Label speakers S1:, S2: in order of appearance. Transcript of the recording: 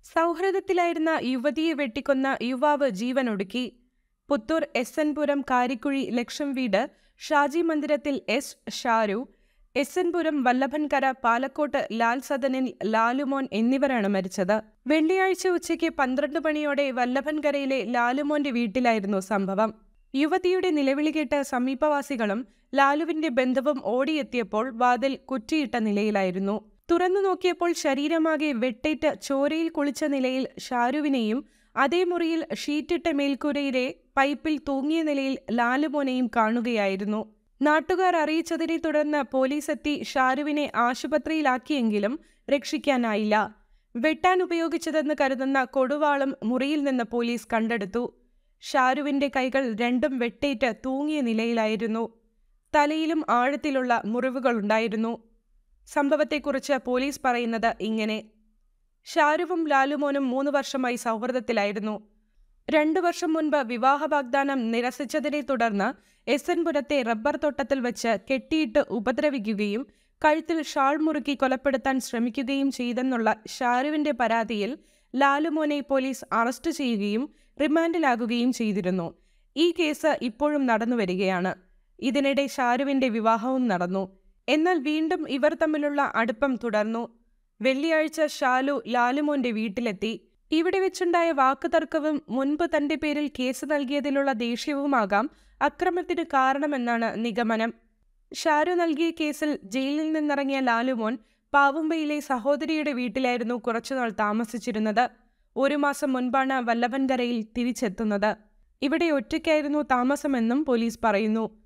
S1: സൗഹൃദത്തിലായിരുന്ന യുവതിയെ വെട്ടിക്കൊന്ന യുവാവ് ജീവനൊടുക്കി പുത്തൂർ എസ് എൻ പുരം കാരിക്കുഴി ലക്ഷം വീട് ഷാജി മന്ദിരത്തിൽ S Sharu S N Puram Vallabhankara Palakkottu Lal സദനിൽ ലാലുമോൻ എന്നിവരാണ് മരിച്ചത് വെള്ളിയാഴ്ച ഉച്ചയ്ക്ക് പന്ത്രണ്ട് മണിയോടെ വല്ലഭൻകരയിലെ ലാലുമോന്റെ വീട്ടിലായിരുന്നു സംഭവം യുവതിയുടെ നിലവിളി കേട്ട് സമീപവാസികളും ലാലുവിന്റെ ബന്ധുവും ഓടിയെത്തിയപ്പോൾ വാതിൽ കുറ്റിയിട്ട നിലയിലായിരുന്നു തുറന്നു നോക്കിയപ്പോൾ ശരീരമാകെ വെട്ടേറ്റ് ചോരയിൽ കുളിച്ച നിലയിൽ ഷാരുവിനെയും അതേ മുറിയിൽ ഷീറ്റിട്ട മേൽക്കൂരയിലെ പൈപ്പിൽ തൂങ്ങിയ നിലയിൽ ലാലുമോനെയും കാണുകയായിരുന്നു നാട്ടുകാർ അറിയിച്ചതിനെ തുടർന്ന് പോലീസ് എത്തി ഷാരുവിനെ ആശുപത്രിയിലാക്കിയെങ്കിലും രക്ഷിക്കാനായില്ല വെട്ടാൻ ഉപയോഗിച്ചതെന്ന് കരുതുന്ന കൊടുവാളും മുറിയിൽ നിന്ന് പോലീസ് കണ്ടെടുത്തു ഷാരുവിന്റെ കൈകൾ രണ്ടും വെട്ടേറ്റ് തൂങ്ങിയ നിലയിലായിരുന്നു തലയിലും ആഴത്തിലുള്ള മുറിവുകളുണ്ടായിരുന്നു സംഭവത്തെക്കുറിച്ച് പോലീസ് പറയുന്നത് ഇങ്ങനെ ഷാരുവും ലാലുമോനും മൂന്ന് വർഷമായി സൗഹൃദത്തിലായിരുന്നു രണ്ടു വർഷം മുൻപ് വിവാഹ വാഗ്ദാനം നിരസിച്ചതിനെ തുടർന്ന് എസ് എൻ പുരത്തെ റബ്ബർ തോട്ടത്തിൽ വെച്ച് കെട്ടിയിട്ട് ഉപദ്രവിക്കുകയും കഴുത്തിൽ ഷാൾ മുറുക്കി കൊലപ്പെടുത്താൻ ശ്രമിക്കുകയും ചെയ്തെന്നുള്ള ഷാരുവിന്റെ പരാതിയിൽ ലാലുമോനെ പോലീസ് അറസ്റ്റ് ചെയ്യുകയും റിമാൻഡിലാകുകയും ചെയ്തിരുന്നു ഈ കേസ് ഇപ്പോഴും നടന്നുവരികയാണ് ഇതിനിടെ ഷാരുവിന്റെ വിവാഹവും നടന്നു എന്നാൽ വീണ്ടും ഇവർ തമ്മിലുള്ള അടുപ്പം തുടർന്നു വെള്ളിയാഴ്ച ഷാലു ലാലുമോന്റെ വീട്ടിലെത്തി ഇവിടെ വെച്ചുണ്ടായ വാക്കുതർക്കവും മുൻപ് തന്റെ പേരിൽ കേസ് നൽകിയതിലുള്ള ദേഷ്യവുമാകാം അക്രമത്തിന് കാരണമെന്നാണ് നിഗമനം ഷാരു നൽകിയ കേസിൽ ജയിലിൽ നിന്നിറങ്ങിയ ലാലുമോൻ പാവുമ്പയിലെ സഹോദരിയുടെ വീട്ടിലായിരുന്നു കുറച്ചുനാൾ താമസിച്ചിരുന്നത് ഒരു മാസം മുൻപാണ് വല്ലഭൻകരയിൽ തിരിച്ചെത്തുന്നത് ഇവിടെ ഒറ്റയ്ക്കായിരുന്നു താമസമെന്നും പോലീസ് പറയുന്നു